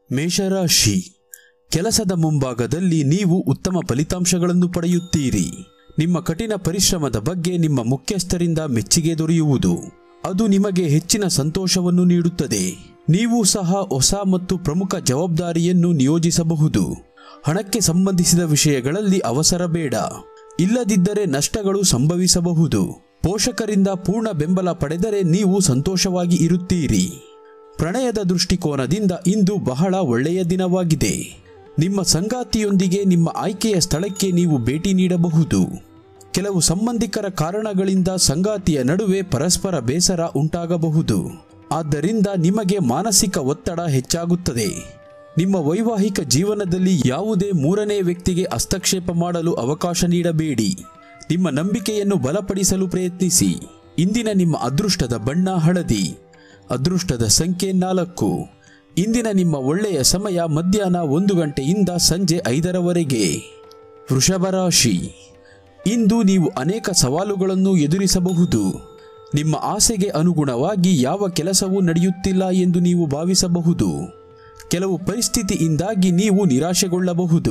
ಮೇಷರಾಶಿ ಕೆಲಸದ ಮುಂಭಾಗದಲ್ಲಿ ನೀವು ಉತ್ತಮ ಫಲಿತಾಂಶಗಳನ್ನು ಪಡೆಯುತ್ತೀರಿ ನಿಮ್ಮ ಕಠಿಣ ಪರಿಶ್ರಮದ ಬಗ್ಗೆ ನಿಮ್ಮ ಮುಖ್ಯಸ್ಥರಿಂದ ಮೆಚ್ಚುಗೆ ದೊರೆಯುವುದು ಅದು ನಿಮಗೆ ಹೆಚ್ಚಿನ ಸಂತೋಷವನ್ನು ನೀಡುತ್ತದೆ ನೀವು ಸಹ ಹೊಸ ಮತ್ತು ಪ್ರಮುಖ ಜವಾಬ್ದಾರಿಯನ್ನು ನಿಯೋಜಿಸಬಹುದು ಹಣಕ್ಕೆ ಸಂಬಂಧಿಸಿದ ವಿಷಯಗಳಲ್ಲಿ ಅವಸರ ಬೇಡ ಇಲ್ಲದಿದ್ದರೆ ನಷ್ಟಗಳು ಸಂಭವಿಸಬಹುದು ಪೋಷಕರಿಂದ ಪೂರ್ಣ ಬೆಂಬಲ ಪಡೆದರೆ ನೀವು ಸಂತೋಷವಾಗಿ ಇರುತ್ತೀರಿ ಪ್ರಣಯದ ದೃಷ್ಟಿಕೋನದಿಂದ ಇಂದು ಬಹಳ ಒಳ್ಳೆಯ ದಿನವಾಗಿದೆ ನಿಮ್ಮ ಸಂಗಾತಿಯೊಂದಿಗೆ ನಿಮ್ಮ ಆಯ್ಕೆಯ ಸ್ಥಳಕ್ಕೆ ನೀವು ಭೇಟಿ ನೀಡಬಹುದು ಕೆಲವು ಸಂಬಂಧಿಕರ ಕಾರಣಗಳಿಂದ ಸಂಗಾತಿಯ ನಡುವೆ ಪರಸ್ಪರ ಬೇಸರ ಉಂಟಾಗಬಹುದು ಆದ್ದರಿಂದ ನಿಮಗೆ ಮಾನಸಿಕ ಒತ್ತಡ ಹೆಚ್ಚಾಗುತ್ತದೆ ನಿಮ್ಮ ವೈವಾಹಿಕ ಜೀವನದಲ್ಲಿ ಯಾವುದೇ ಮೂರನೇ ವ್ಯಕ್ತಿಗೆ ಹಸ್ತಕ್ಷೇಪ ಮಾಡಲು ಅವಕಾಶ ನೀಡಬೇಡಿ ನಿಮ್ಮ ನಂಬಿಕೆಯನ್ನು ಬಲಪಡಿಸಲು ಪ್ರಯತ್ನಿಸಿ ಇಂದಿನ ನಿಮ್ಮ ಅದೃಷ್ಟದ ಬಣ್ಣ ಹಳದಿ ಅದೃಷ್ಟದ ಸಂಖ್ಯೆ ನಾಲ್ಕು ಇಂದಿನ ನಿಮ್ಮ ಒಳ್ಳೆಯ ಸಮಯ ಮಧ್ಯಾಹ್ನ ಒಂದು ಗಂಟೆಯಿಂದ ಸಂಜೆ ಐದರವರೆಗೆ ವೃಷಭ ರಾಶಿ ಇಂದು ನೀವು ಅನೇಕ ಸವಾಲುಗಳನ್ನು ಎದುರಿಸಬಹುದು ನಿಮ್ಮ ಆಸೆಗೆ ಅನುಗುಣವಾಗಿ ಯಾವ ಕೆಲಸವೂ ನಡೆಯುತ್ತಿಲ್ಲ ಎಂದು ನೀವು ಭಾವಿಸಬಹುದು ಕೆಲವು ಪರಿಸ್ಥಿತಿಯಿಂದಾಗಿ ನೀವು ನಿರಾಶೆಗೊಳ್ಳಬಹುದು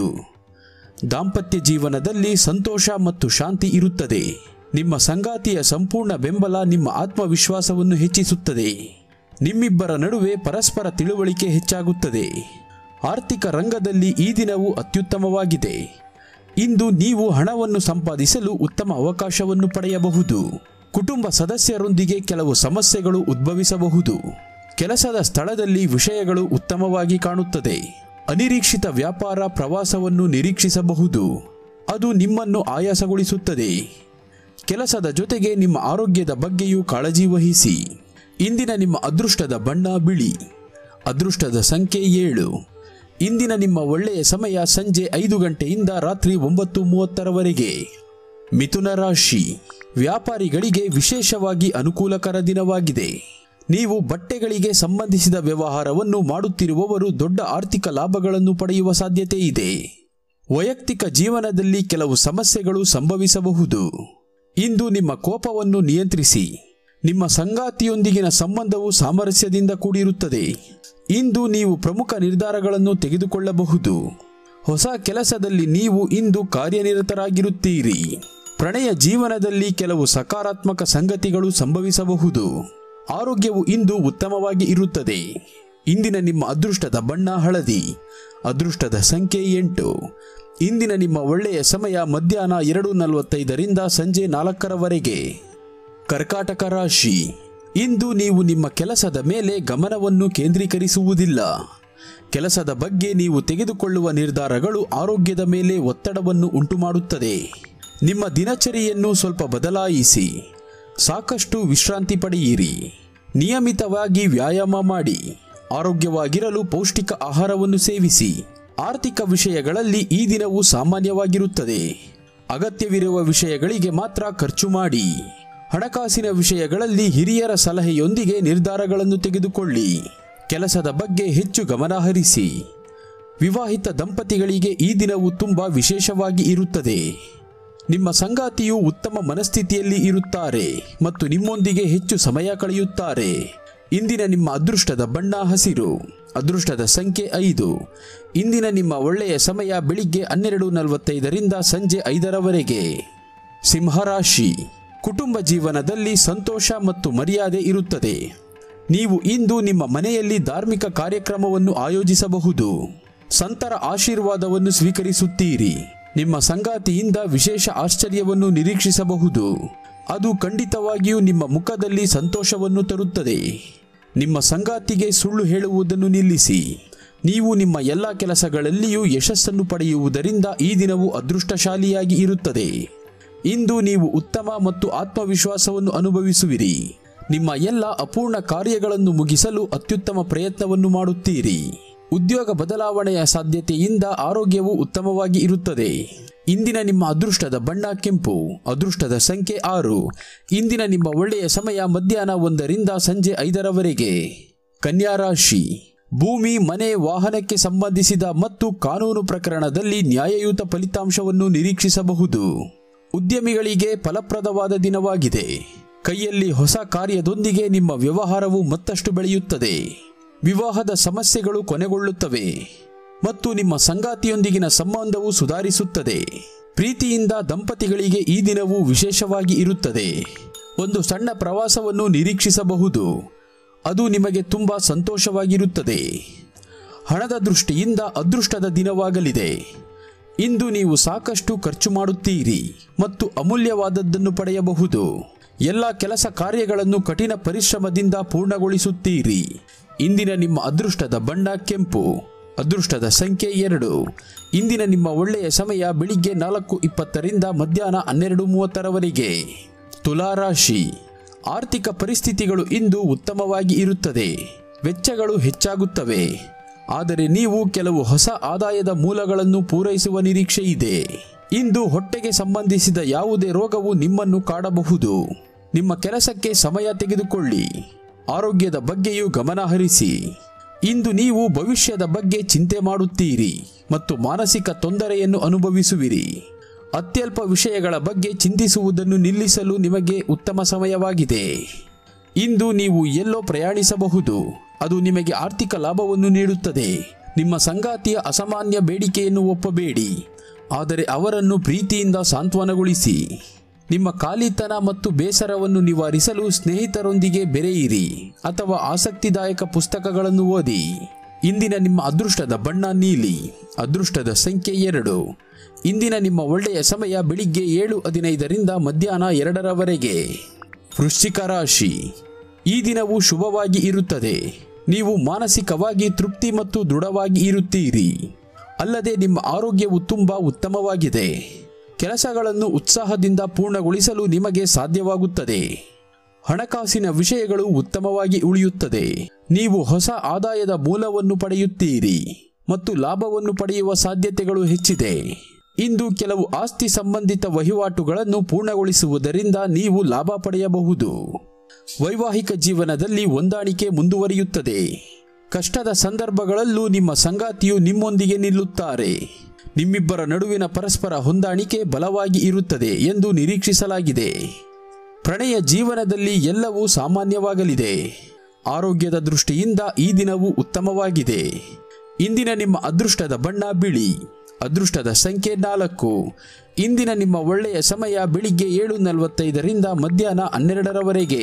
ದಾಂಪತ್ಯ ಜೀವನದಲ್ಲಿ ಸಂತೋಷ ಮತ್ತು ಶಾಂತಿ ಇರುತ್ತದೆ ನಿಮ್ಮ ಸಂಗಾತಿಯ ಸಂಪೂರ್ಣ ಬೆಂಬಲ ನಿಮ್ಮ ಆತ್ಮವಿಶ್ವಾಸವನ್ನು ಹೆಚ್ಚಿಸುತ್ತದೆ ನಿಮ್ಮಿಬ್ಬರ ನಡುವೆ ಪರಸ್ಪರ ತಿಳುವಳಿಕೆ ಹೆಚ್ಚಾಗುತ್ತದೆ ಆರ್ಥಿಕ ರಂಗದಲ್ಲಿ ಈ ದಿನವು ಅತ್ಯುತ್ತಮವಾಗಿದೆ ಇಂದು ನೀವು ಹಣವನ್ನು ಸಂಪಾದಿಸಲು ಉತ್ತಮ ಅವಕಾಶವನ್ನು ಪಡೆಯಬಹುದು ಕುಟುಂಬ ಸದಸ್ಯರೊಂದಿಗೆ ಕೆಲವು ಸಮಸ್ಯೆಗಳು ಉದ್ಭವಿಸಬಹುದು ಕೆಲಸದ ಸ್ಥಳದಲ್ಲಿ ವಿಷಯಗಳು ಉತ್ತಮವಾಗಿ ಕಾಣುತ್ತದೆ ಅನಿರೀಕ್ಷಿತ ವ್ಯಾಪಾರ ಪ್ರವಾಸವನ್ನು ನಿರೀಕ್ಷಿಸಬಹುದು ಅದು ನಿಮ್ಮನ್ನು ಆಯಾಸಗೊಳಿಸುತ್ತದೆ ಕೆಲಸದ ಜೊತೆಗೆ ನಿಮ್ಮ ಆರೋಗ್ಯದ ಬಗ್ಗೆಯೂ ಕಾಳಜಿ ವಹಿಸಿ ಇಂದಿನ ನಿಮ್ಮ ಅದೃಷ್ಟದ ಬಣ್ಣ ಬಿಳಿ ಅದೃಷ್ಟದ ಸಂಖ್ಯೆ ಏಳು ಇಂದಿನ ನಿಮ್ಮ ಒಳ್ಳೆಯ ಸಮಯ ಸಂಜೆ ಐದು ಗಂಟೆಯಿಂದ ರಾತ್ರಿ ಒಂಬತ್ತು ಮೂವತ್ತರವರೆಗೆ ಮಿಥುನ ರಾಶಿ ವ್ಯಾಪಾರಿಗಳಿಗೆ ವಿಶೇಷವಾಗಿ ಅನುಕೂಲಕರ ದಿನವಾಗಿದೆ ನೀವು ಬಟ್ಟೆಗಳಿಗೆ ಸಂಬಂಧಿಸಿದ ವ್ಯವಹಾರವನ್ನು ಮಾಡುತ್ತಿರುವವರು ದೊಡ್ಡ ಆರ್ಥಿಕ ಲಾಭಗಳನ್ನು ಪಡೆಯುವ ಸಾಧ್ಯತೆ ಇದೆ ವೈಯಕ್ತಿಕ ಜೀವನದಲ್ಲಿ ಕೆಲವು ಸಮಸ್ಯೆಗಳು ಸಂಭವಿಸಬಹುದು ಇಂದು ನಿಮ್ಮ ಕೋಪವನ್ನು ನಿಯಂತ್ರಿಸಿ ನಿಮ್ಮ ಸಂಗಾತಿಯೊಂದಿಗಿನ ಸಂಬಂಧವು ಸಾಮರಸ್ಯದಿಂದ ಕೂಡಿರುತ್ತದೆ ಇಂದು ನೀವು ಪ್ರಮುಖ ನಿರ್ಧಾರಗಳನ್ನು ತೆಗೆದುಕೊಳ್ಳಬಹುದು ಹೊಸ ಕೆಲಸದಲ್ಲಿ ನೀವು ಇಂದು ಕಾರ್ಯನಿರತರಾಗಿರುತ್ತೀರಿ ಪ್ರಣಯ ಜೀವನದಲ್ಲಿ ಕೆಲವು ಸಕಾರಾತ್ಮಕ ಸಂಗತಿಗಳು ಸಂಭವಿಸಬಹುದು ಆರೋಗ್ಯವು ಇಂದು ಉತ್ತಮವಾಗಿ ಇರುತ್ತದೆ ಇಂದಿನ ನಿಮ್ಮ ಅದೃಷ್ಟದ ಬಣ್ಣ ಹಳದಿ ಅದೃಷ್ಟದ ಸಂಖ್ಯೆ ಎಂಟು ಇಂದಿನ ನಿಮ್ಮ ಒಳ್ಳೆಯ ಸಮಯ ಮಧ್ಯಾಹ್ನ ಎರಡು ನಲವತ್ತೈದರಿಂದ ಸಂಜೆ ನಾಲ್ಕರವರೆಗೆ ಕರ್ಕಾಟಕ ರಾಶಿ ಇಂದು ನೀವು ನಿಮ್ಮ ಕೆಲಸದ ಮೇಲೆ ಗಮನವನ್ನು ಕೇಂದ್ರೀಕರಿಸುವುದಿಲ್ಲ ಕೆಲಸದ ಬಗ್ಗೆ ನೀವು ತೆಗೆದುಕೊಳ್ಳುವ ನಿರ್ಧಾರಗಳು ಆರೋಗ್ಯದ ಮೇಲೆ ಒತ್ತಡವನ್ನು ಉಂಟುಮಾಡುತ್ತದೆ ನಿಮ್ಮ ದಿನಚರಿಯನ್ನು ಸ್ವಲ್ಪ ಬದಲಾಯಿಸಿ ಸಾಕಷ್ಟು ವಿಶ್ರಾಂತಿ ಪಡೆಯಿರಿ ನಿಯಮಿತವಾಗಿ ವ್ಯಾಯಾಮ ಮಾಡಿ ಆರೋಗ್ಯವಾಗಿರಲು ಪೌಷ್ಟಿಕ ಆಹಾರವನ್ನು ಸೇವಿಸಿ ಆರ್ಥಿಕ ವಿಷಯಗಳಲ್ಲಿ ಈ ದಿನವು ಸಾಮಾನ್ಯವಾಗಿರುತ್ತದೆ ಅಗತ್ಯವಿರುವ ವಿಷಯಗಳಿಗೆ ಮಾತ್ರ ಖರ್ಚು ಮಾಡಿ ಹಣಕಾಸಿನ ವಿಷಯಗಳಲ್ಲಿ ಹಿರಿಯರ ಸಲಹೆಯೊಂದಿಗೆ ನಿರ್ಧಾರಗಳನ್ನು ತೆಗೆದುಕೊಳ್ಳಿ ಕೆಲಸದ ಬಗ್ಗೆ ಹೆಚ್ಚು ಗಮನ ಹರಿಸಿ ವಿವಾಹಿತ ದಂಪತಿಗಳಿಗೆ ಈ ದಿನವು ತುಂಬ ವಿಶೇಷವಾಗಿ ಇರುತ್ತದೆ ನಿಮ್ಮ ಸಂಗಾತಿಯು ಉತ್ತಮ ಮನಸ್ಥಿತಿಯಲ್ಲಿ ಇರುತ್ತಾರೆ ಮತ್ತು ನಿಮ್ಮೊಂದಿಗೆ ಹೆಚ್ಚು ಸಮಯ ಕಳೆಯುತ್ತಾರೆ ಇಂದಿನ ನಿಮ್ಮ ಅದೃಷ್ಟದ ಬಣ್ಣ ಹಸಿರು ಅದೃಷ್ಟದ ಸಂಖ್ಯೆ ಐದು ಇಂದಿನ ನಿಮ್ಮ ಒಳ್ಳೆಯ ಸಮಯ ಬೆಳಿಗ್ಗೆ ಹನ್ನೆರಡು ನಲವತ್ತೈದರಿಂದ ಸಂಜೆ ಐದರವರೆಗೆ ಸಿಂಹರಾಶಿ ಕುಟುಂಬ ಜೀವನದಲ್ಲಿ ಸಂತೋಷ ಮತ್ತು ಮರ್ಯಾದೆ ಇರುತ್ತದೆ ನೀವು ಇಂದು ನಿಮ್ಮ ಮನೆಯಲ್ಲಿ ಧಾರ್ಮಿಕ ಕಾರ್ಯಕ್ರಮವನ್ನು ಆಯೋಜಿಸಬಹುದು ಸಂತರ ಆಶೀರ್ವಾದವನ್ನು ಸ್ವೀಕರಿಸುತ್ತೀರಿ ನಿಮ್ಮ ಸಂಗಾತಿಯಿಂದ ವಿಶೇಷ ಆಶ್ಚರ್ಯವನ್ನು ನಿರೀಕ್ಷಿಸಬಹುದು ಅದು ಖಂಡಿತವಾಗಿಯೂ ನಿಮ್ಮ ಮುಖದಲ್ಲಿ ಸಂತೋಷವನ್ನು ತರುತ್ತದೆ ನಿಮ್ಮ ಸಂಗಾತಿಗೆ ಸುಳ್ಳು ಹೇಳುವುದನ್ನು ನಿಲ್ಲಿಸಿ ನೀವು ನಿಮ್ಮ ಎಲ್ಲ ಕೆಲಸಗಳಲ್ಲಿಯೂ ಯಶಸ್ಸನ್ನು ಪಡೆಯುವುದರಿಂದ ಈ ದಿನವು ಅದೃಷ್ಟಶಾಲಿಯಾಗಿ ಇರುತ್ತದೆ ಇಂದು ನೀವು ಉತ್ತಮ ಮತ್ತು ಆತ್ಮವಿಶ್ವಾಸವನ್ನು ಅನುಭವಿಸುವಿರಿ ನಿಮ್ಮ ಎಲ್ಲ ಅಪೂರ್ಣ ಕಾರ್ಯಗಳನ್ನು ಮುಗಿಸಲು ಅತ್ಯುತ್ತಮ ಪ್ರಯತ್ನವನ್ನು ಮಾಡುತ್ತೀರಿ ಉದ್ಯೋಗ ಬದಲಾವಣೆಯ ಸಾಧ್ಯತೆಯಿಂದ ಆರೋಗ್ಯವು ಉತ್ತಮವಾಗಿ ಇರುತ್ತದೆ ಇಂದಿನ ನಿಮ್ಮ ಅದೃಷ್ಟದ ಬಣ್ಣ ಕೆಂಪು ಅದೃಷ್ಟದ ಸಂಖ್ಯೆ ಆರು ಇಂದಿನ ನಿಮ್ಮ ಒಳ್ಳೆಯ ಸಮಯ ಮಧ್ಯಾಹ್ನ ಒಂದರಿಂದ ಸಂಜೆ ಐದರವರೆಗೆ ಕನ್ಯಾ ರಾಶಿ ಭೂಮಿ ಮನೆ ವಾಹನಕ್ಕೆ ಸಂಬಂಧಿಸಿದ ಮತ್ತು ಕಾನೂನು ಪ್ರಕರಣದಲ್ಲಿ ನ್ಯಾಯಯುತ ಫಲಿತಾಂಶವನ್ನು ನಿರೀಕ್ಷಿಸಬಹುದು ಉದ್ಯಮಿಗಳಿಗೆ ಫಲಪ್ರದವಾದ ದಿನವಾಗಿದೆ ಕೈಯಲ್ಲಿ ಹೊಸ ಕಾರ್ಯದೊಂದಿಗೆ ನಿಮ್ಮ ವ್ಯವಹಾರವು ಮತ್ತಷ್ಟು ಬೆಳೆಯುತ್ತದೆ ವಿವಾಹದ ಸಮಸ್ಯೆಗಳು ಕೊನೆಗೊಳ್ಳುತ್ತವೆ ಮತ್ತು ನಿಮ್ಮ ಸಂಗಾತಿಯೊಂದಿಗಿನ ಸಂಬಂಧವು ಸುಧಾರಿಸುತ್ತದೆ ಪ್ರೀತಿಯಿಂದ ದಂಪತಿಗಳಿಗೆ ಈ ದಿನವು ವಿಶೇಷವಾಗಿ ಇರುತ್ತದೆ ಒಂದು ಸಣ್ಣ ಪ್ರವಾಸವನ್ನು ನಿರೀಕ್ಷಿಸಬಹುದು ಅದು ನಿಮಗೆ ತುಂಬ ಸಂತೋಷವಾಗಿರುತ್ತದೆ ಹಣದ ದೃಷ್ಟಿಯಿಂದ ಅದೃಷ್ಟದ ದಿನವಾಗಲಿದೆ ಇಂದು ನೀವು ಸಾಕಷ್ಟು ಖರ್ಚು ಮಾಡುತ್ತೀರಿ ಮತ್ತು ಅಮೂಲ್ಯವಾದದ್ದನ್ನು ಪಡೆಯಬಹುದು ಎಲ್ಲ ಕೆಲಸ ಕಾರ್ಯಗಳನ್ನು ಕಠಿಣ ಪರಿಶ್ರಮದಿಂದ ಪೂರ್ಣಗೊಳಿಸುತ್ತೀರಿ ಇಂದಿನ ನಿಮ್ಮ ಅದೃಷ್ಟದ ಬಣ್ಣ ಕೆಂಪು ಅದೃಷ್ಟದ ಸಂಖ್ಯೆ ಎರಡು ಇಂದಿನ ನಿಮ್ಮ ಒಳ್ಳೆಯ ಸಮಯ ಬೆಳಿಗ್ಗೆ ನಾಲ್ಕು ಇಪ್ಪತ್ತರಿಂದ ಮಧ್ಯಾಹ್ನ ಹನ್ನೆರಡು ಮೂವತ್ತರವರೆಗೆ ತುಲಾರಾಶಿ ಆರ್ಥಿಕ ಪರಿಸ್ಥಿತಿಗಳು ಇಂದು ಉತ್ತಮವಾಗಿ ಇರುತ್ತದೆ ವೆಚ್ಚಗಳು ಹೆಚ್ಚಾಗುತ್ತವೆ ಆದರೆ ನೀವು ಕೆಲವು ಹೊಸ ಆದಾಯದ ಮೂಲಗಳನ್ನು ಪೂರೈಸುವ ನಿರೀಕ್ಷೆ ಇದೆ ಇಂದು ಹೊಟ್ಟೆಗೆ ಸಂಬಂಧಿಸಿದ ಯಾವುದೇ ರೋಗವು ನಿಮ್ಮನ್ನು ಕಾಡಬಹುದು ನಿಮ್ಮ ಕೆಲಸಕ್ಕೆ ಸಮಯ ತೆಗೆದುಕೊಳ್ಳಿ ಆರೋಗ್ಯದ ಬಗ್ಗೆಯೂ ಗಮನ ಹರಿಸಿ ಇಂದು ನೀವು ಭವಿಷ್ಯದ ಬಗ್ಗೆ ಚಿಂತೆ ಮಾಡುತ್ತೀರಿ ಮತ್ತು ಮಾನಸಿಕ ತೊಂದರೆಯನ್ನು ಅನುಭವಿಸುವಿರಿ ಅತ್ಯಲ್ಪ ವಿಷಯಗಳ ಬಗ್ಗೆ ಚಿಂತಿಸುವುದನ್ನು ನಿಲ್ಲಿಸಲು ನಿಮಗೆ ಉತ್ತಮ ಸಮಯವಾಗಿದೆ ಇಂದು ನೀವು ಎಲ್ಲೋ ಪ್ರಯಾಣಿಸಬಹುದು ಅದು ನಿಮಗೆ ಆರ್ಥಿಕ ಲಾಭವನ್ನು ನೀಡುತ್ತದೆ ನಿಮ್ಮ ಸಂಗಾತಿಯ ಅಸಾಮಾನ್ಯ ಬೇಡಿಕೆಯನ್ನು ಒಪ್ಪಬೇಡಿ ಆದರೆ ಅವರನ್ನು ಪ್ರೀತಿಯಿಂದ ಸಾಂತ್ವನಗೊಳಿಸಿ ನಿಮ್ಮ ಖಾಲಿತನ ಮತ್ತು ಬೇಸರವನ್ನು ನಿವಾರಿಸಲು ಸ್ನೇಹಿತರೊಂದಿಗೆ ಬೆರೆಯಿರಿ ಅಥವಾ ಆಸಕ್ತಿದಾಯಕ ಪುಸ್ತಕಗಳನ್ನು ಓದಿ ಇಂದಿನ ನಿಮ್ಮ ಅದೃಷ್ಟದ ಬಣ್ಣ ನೀಲಿ ಅದೃಷ್ಟದ ಸಂಖ್ಯೆ ಎರಡು ಇಂದಿನ ನಿಮ್ಮ ಒಳ್ಳೆಯ ಸಮಯ ಬೆಳಿಗ್ಗೆ ಏಳು ಹದಿನೈದರಿಂದ ಮಧ್ಯಾಹ್ನ ಎರಡರವರೆಗೆ ವೃಶ್ಚಿಕ ರಾಶಿ ಈ ದಿನವು ಶುಭವಾಗಿ ಇರುತ್ತದೆ ನೀವು ಮಾನಸಿಕವಾಗಿ ತೃಪ್ತಿ ಮತ್ತು ದೃಢವಾಗಿ ಇರುತ್ತೀರಿ ಅಲ್ಲದೆ ನಿಮ್ಮ ಆರೋಗ್ಯವು ತುಂಬ ಉತ್ತಮವಾಗಿದೆ ಕೆಲಸಗಳನ್ನು ಉತ್ಸಾಹದಿಂದ ಪೂರ್ಣಗೊಳಿಸಲು ನಿಮಗೆ ಸಾಧ್ಯವಾಗುತ್ತದೆ ಹಣಕಾಸಿನ ವಿಷಯಗಳು ಉತ್ತಮವಾಗಿ ಉಳಿಯುತ್ತದೆ ನೀವು ಹೊಸ ಆದಾಯದ ಮೂಲವನ್ನು ಪಡೆಯುತ್ತೀರಿ ಮತ್ತು ಲಾಭವನ್ನು ಪಡೆಯುವ ಸಾಧ್ಯತೆಗಳು ಹೆಚ್ಚಿದೆ ಇಂದು ಕೆಲವು ಆಸ್ತಿ ಸಂಬಂಧಿತ ವಹಿವಾಟುಗಳನ್ನು ಪೂರ್ಣಗೊಳಿಸುವುದರಿಂದ ನೀವು ಲಾಭ ಪಡೆಯಬಹುದು ವೈವಾಹಿಕ ಜೀವನದಲ್ಲಿ ಹೊಂದಾಣಿಕೆ ಮುಂದುವರಿಯುತ್ತದೆ ಕಷ್ಟದ ಸಂದರ್ಭಗಳಲ್ಲೂ ನಿಮ್ಮ ಸಂಗಾತಿಯು ನಿಮ್ಮೊಂದಿಗೆ ನಿಲ್ಲುತ್ತಾರೆ ನಿಮ್ಮಿಬ್ಬರ ನಡುವಿನ ಪರಸ್ಪರ ಹೊಂದಾಣಿಕೆ ಬಲವಾಗಿ ಇರುತ್ತದೆ ಎಂದು ನಿರೀಕ್ಷಿಸಲಾಗಿದೆ ಪ್ರಣಯ ಜೀವನದಲ್ಲಿ ಎಲ್ಲವೂ ಸಾಮಾನ್ಯವಾಗಲಿದೆ ಆರೋಗ್ಯದ ದೃಷ್ಟಿಯಿಂದ ಈ ದಿನವು ಉತ್ತಮವಾಗಿದೆ ಇಂದಿನ ನಿಮ್ಮ ಅದೃಷ್ಟದ ಬಣ್ಣ ಬಿಳಿ ಅದೃಷ್ಟದ ಸಂಖ್ಯೆ ನಾಲ್ಕು ಇಂದಿನ ನಿಮ್ಮ ಒಳ್ಳೆಯ ಸಮಯ ಬೆಳಿಗ್ಗೆ ಏಳು ನಲವತ್ತೈದರಿಂದ ಮಧ್ಯಾಹ್ನ ಹನ್ನೆರಡರವರೆಗೆ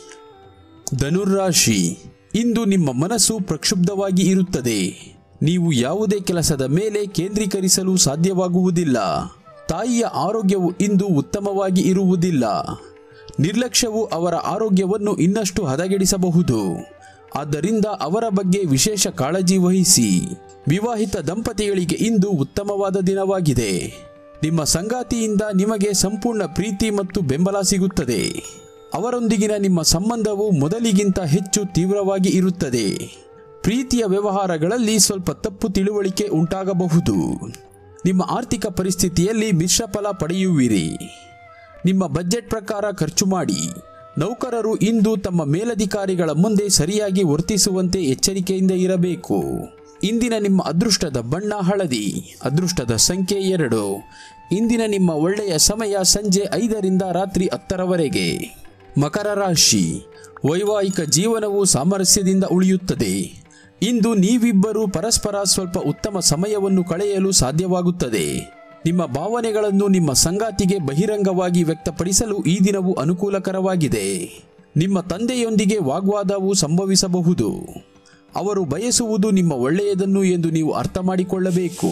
ಧನುರ್ರಾಶಿ ಇಂದು ನಿಮ್ಮ ಮನಸ್ಸು ಪ್ರಕ್ಷುಬ್ಧವಾಗಿ ಇರುತ್ತದೆ ನೀವು ಯಾವುದೇ ಕೆಲಸದ ಮೇಲೆ ಕೇಂದ್ರೀಕರಿಸಲು ಸಾಧ್ಯವಾಗುವುದಿಲ್ಲ ತಾಯಿಯ ಆರೋಗ್ಯವು ಇಂದು ಉತ್ತಮವಾಗಿ ಇರುವುದಿಲ್ಲ ನಿರ್ಲಕ್ಷ್ಯವು ಅವರ ಆರೋಗ್ಯವನ್ನು ಇನ್ನಷ್ಟು ಹದಗೆಡಿಸಬಹುದು ಆದ್ದರಿಂದ ಅವರ ಬಗ್ಗೆ ವಿಶೇಷ ಕಾಳಜಿ ವಹಿಸಿ ವಿವಾಹಿತ ದಂಪತಿಗಳಿಗೆ ಇಂದು ಉತ್ತಮವಾದ ದಿನವಾಗಿದೆ ನಿಮ್ಮ ಸಂಗಾತಿಯಿಂದ ನಿಮಗೆ ಸಂಪೂರ್ಣ ಪ್ರೀತಿ ಮತ್ತು ಬೆಂಬಲ ಸಿಗುತ್ತದೆ ಅವರೊಂದಿಗಿನ ನಿಮ್ಮ ಸಂಬಂಧವು ಮೊದಲಿಗಿಂತ ಹೆಚ್ಚು ತೀವ್ರವಾಗಿ ಇರುತ್ತದೆ ಪ್ರೀತಿಯ ವ್ಯವಹಾರಗಳಲ್ಲಿ ಸ್ವಲ್ಪ ತಪ್ಪು ತಿಳುವಳಿಕೆ ಉಂಟಾಗಬಹುದು ನಿಮ್ಮ ಆರ್ಥಿಕ ಪರಿಸ್ಥಿತಿಯಲ್ಲಿ ಮಿಶ್ರ ಫಲ ಪಡೆಯುವಿರಿ ನಿಮ್ಮ ಬಜೆಟ್ ಪ್ರಕಾರ ಖರ್ಚು ಮಾಡಿ ನೌಕರರು ಇಂದು ತಮ್ಮ ಮೇಲಧಿಕಾರಿಗಳ ಮುಂದೆ ಸರಿಯಾಗಿ ವರ್ತಿಸುವಂತೆ ಎಚ್ಚರಿಕೆಯಿಂದ ಇರಬೇಕು ಇಂದಿನ ನಿಮ್ಮ ಅದೃಷ್ಟದ ಬಣ್ಣ ಹಳದಿ ಅದೃಷ್ಟದ ಸಂಖ್ಯೆ ಎರಡು ಇಂದಿನ ನಿಮ್ಮ ಒಳ್ಳೆಯ ಸಮಯ ಸಂಜೆ ಐದರಿಂದ ರಾತ್ರಿ ಹತ್ತರವರೆಗೆ ಮಕರ ರಾಶಿ ವೈವಾಹಿಕ ಜೀವನವು ಸಾಮರಸ್ಯದಿಂದ ಉಳಿಯುತ್ತದೆ ಇಂದು ನೀವಿಬ್ಬರು ಪರಸ್ಪರ ಸ್ವಲ್ಪ ಉತ್ತಮ ಸಮಯವನ್ನು ಕಳೆಯಲು ಸಾಧ್ಯವಾಗುತ್ತದೆ ನಿಮ್ಮ ಭಾವನೆಗಳನ್ನು ನಿಮ್ಮ ಸಂಗಾತಿಗೆ ಬಹಿರಂಗವಾಗಿ ವ್ಯಕ್ತಪಡಿಸಲು ಈ ದಿನವು ಅನುಕೂಲಕರವಾಗಿದೆ ನಿಮ್ಮ ತಂದೆಯೊಂದಿಗೆ ವಾಗ್ವಾದವು ಸಂಭವಿಸಬಹುದು ಅವರು ಬಯಸುವುದು ನಿಮ್ಮ ಒಳ್ಳೆಯದನ್ನು ಎಂದು ನೀವು ಅರ್ಥ ಮಾಡಿಕೊಳ್ಳಬೇಕು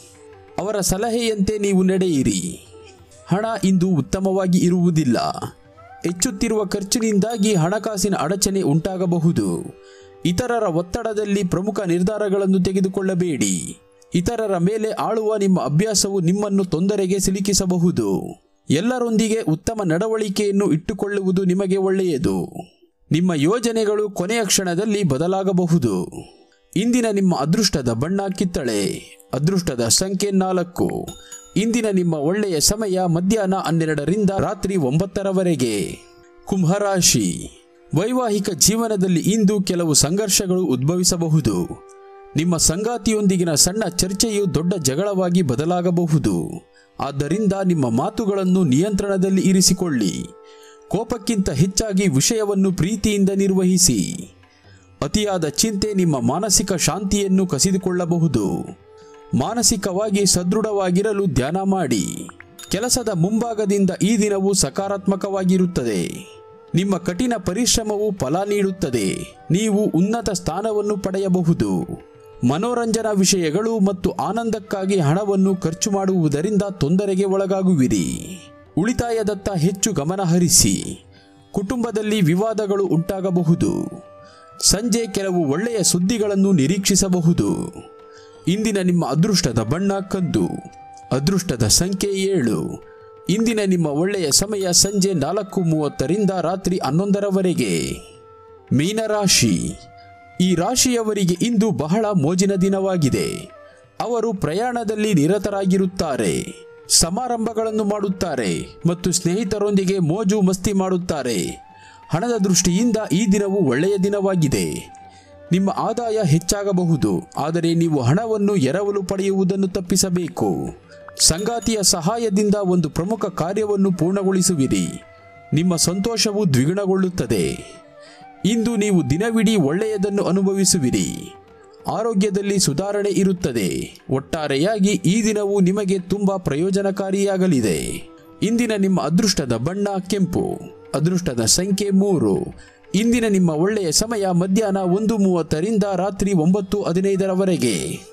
ಅವರ ಸಲಹೆಯಂತೆ ನೀವು ನಡೆಯಿರಿ ಹಣ ಇಂದು ಉತ್ತಮವಾಗಿ ಇರುವುದಿಲ್ಲ ಹೆಚ್ಚುತ್ತಿರುವ ಖರ್ಚಿನಿಂದಾಗಿ ಹಣಕಾಸಿನ ಅಡಚಣೆ ಉಂಟಾಗಬಹುದು ಇತರರ ಒತ್ತಡದಲ್ಲಿ ಪ್ರಮುಖ ನಿರ್ಧಾರಗಳನ್ನು ತೆಗೆದುಕೊಳ್ಳಬೇಡಿ ಇತರರ ಮೇಲೆ ಆಳುವ ನಿಮ್ಮ ಅಭ್ಯಾಸವು ನಿಮ್ಮನ್ನು ತೊಂದರೆಗೆ ಸಿಲುಕಿಸಬಹುದು ಎಲ್ಲರೊಂದಿಗೆ ಉತ್ತಮ ನಡವಳಿಕೆಯನ್ನು ಇಟ್ಟುಕೊಳ್ಳುವುದು ನಿಮಗೆ ಒಳ್ಳೆಯದು ನಿಮ್ಮ ಯೋಜನೆಗಳು ಕೊನೆಯ ಕ್ಷಣದಲ್ಲಿ ಬದಲಾಗಬಹುದು ಇಂದಿನ ನಿಮ್ಮ ಅದೃಷ್ಟದ ಬಣ್ಣ ಕಿತ್ತಳೆ ಅದೃಷ್ಟದ ಸಂಖ್ಯೆ ನಾಲ್ಕು ಇಂದಿನ ನಿಮ್ಮ ಒಳ್ಳೆಯ ಸಮಯ ಮಧ್ಯಾಹ್ನ ಹನ್ನೆರಡರಿಂದ ರಾತ್ರಿ ಒಂಬತ್ತರವರೆಗೆ ಕುಂಭರಾಶಿ ವೈವಾಹಿಕ ಜೀವನದಲ್ಲಿ ಇಂದು ಕೆಲವು ಸಂಘರ್ಷಗಳು ಉದ್ಭವಿಸಬಹುದು ನಿಮ್ಮ ಸಂಗಾತಿಯೊಂದಿಗಿನ ಸಣ್ಣ ಚರ್ಚೆಯು ದೊಡ್ಡ ಜಗಳವಾಗಿ ಬದಲಾಗಬಹುದು ಆದ್ದರಿಂದ ನಿಮ್ಮ ಮಾತುಗಳನ್ನು ನಿಯಂತ್ರಣದಲ್ಲಿ ಇರಿಸಿಕೊಳ್ಳಿ ಕೋಪಕ್ಕಿಂತ ಹೆಚ್ಚಾಗಿ ವಿಷಯವನ್ನು ಪ್ರೀತಿಯಿಂದ ನಿರ್ವಹಿಸಿ ಅತಿಯಾದ ಚಿಂತೆ ನಿಮ್ಮ ಮಾನಸಿಕ ಶಾಂತಿಯನ್ನು ಕಸಿದುಕೊಳ್ಳಬಹುದು ಮಾನಸಿಕವಾಗಿ ಸದೃಢವಾಗಿರಲು ಧ್ಯಾನ ಮಾಡಿ ಕೆಲಸದ ಮುಂಭಾಗದಿಂದ ಈ ದಿನವು ಸಕಾರಾತ್ಮಕವಾಗಿರುತ್ತದೆ ನಿಮ್ಮ ಕಠಿಣ ಪರಿಶ್ರಮವು ಫಲ ನೀಡುತ್ತದೆ ನೀವು ಉನ್ನತ ಸ್ಥಾನವನ್ನು ಪಡೆಯಬಹುದು ಮನೋರಂಜನಾ ವಿಷಯಗಳು ಮತ್ತು ಆನಂದಕ್ಕಾಗಿ ಹಣವನ್ನು ಖರ್ಚು ಮಾಡುವುದರಿಂದ ತೊಂದರೆಗೆ ಒಳಗಾಗುವಿರಿ ಉಳಿತಾಯದತ್ತ ಹೆಚ್ಚು ಗಮನ ಹರಿಸಿ ಕುಟುಂಬದಲ್ಲಿ ವಿವಾದಗಳು ಉಂಟಾಗಬಹುದು ಸಂಜೆ ಕೆಲವು ಒಳ್ಳೆಯ ಸುದ್ದಿಗಳನ್ನು ನಿರೀಕ್ಷಿಸಬಹುದು ಇಂದಿನ ನಿಮ್ಮ ಅದೃಷ್ಟದ ಬಣ್ಣ ಕಂದು ಅದೃಷ್ಟದ ಸಂಖ್ಯೆ ಏಳು ಇಂದಿನ ನಿಮ್ಮ ಒಳ್ಳೆಯ ಸಮಯ ಸಂಜೆ ನಾಲ್ಕು ಮೂವತ್ತರಿಂದ ರಾತ್ರಿ ಹನ್ನೊಂದರವರೆಗೆ ಮೀನರಾಶಿ ಈ ರಾಶಿಯವರಿಗೆ ಇಂದು ಬಹಳ ಮೋಜಿನ ದಿನವಾಗಿದೆ ಅವರು ಪ್ರಯಾಣದಲ್ಲಿ ನಿರತರಾಗಿರುತ್ತಾರೆ ಸಮಾರಂಭಗಳನ್ನು ಮಾಡುತ್ತಾರೆ ಮತ್ತು ಸ್ನೇಹಿತರೊಂದಿಗೆ ಮೋಜು ಮಸ್ತಿ ಮಾಡುತ್ತಾರೆ ಹಣದ ದೃಷ್ಟಿಯಿಂದ ಈ ದಿನವು ಒಳ್ಳೆಯ ದಿನವಾಗಿದೆ ನಿಮ್ಮ ಆದಾಯ ಹೆಚ್ಚಾಗಬಹುದು ಆದರೆ ನೀವು ಹಣವನ್ನು ಎರವಲು ಪಡೆಯುವುದನ್ನು ತಪ್ಪಿಸಬೇಕು ಸಂಗಾತಿಯ ಸಹಾಯದಿಂದ ಒಂದು ಪ್ರಮುಖ ಕಾರ್ಯವನ್ನು ಪೂರ್ಣಗೊಳಿಸುವಿರಿ ನಿಮ್ಮ ಸಂತೋಷವು ದ್ವಿಗುಣಗೊಳ್ಳುತ್ತದೆ ಇಂದು ನೀವು ದಿನವಿಡೀ ಒಳ್ಳೆಯದನ್ನು ಅನುಭವಿಸುವಿರಿ ಆರೋಗ್ಯದಲ್ಲಿ ಸುಧಾರಣೆ ಇರುತ್ತದೆ ಒಟ್ಟಾರೆಯಾಗಿ ಈ ದಿನವು ನಿಮಗೆ ತುಂಬಾ ಪ್ರಯೋಜನಕಾರಿಯಾಗಲಿದೆ ಇಂದಿನ ನಿಮ್ಮ ಅದೃಷ್ಟದ ಬಣ್ಣ ಕೆಂಪು ಅದೃಷ್ಟದ ಸಂಖ್ಯೆ ಮೂರು ಇಂದಿನ ನಿಮ್ಮ ಒಳ್ಳೆಯ ಸಮಯ ಮಧ್ಯಾಹ್ನ ಒಂದು ಮೂವತ್ತರಿಂದ ರಾತ್ರಿ ಒಂಬತ್ತು ಹದಿನೈದರವರೆಗೆ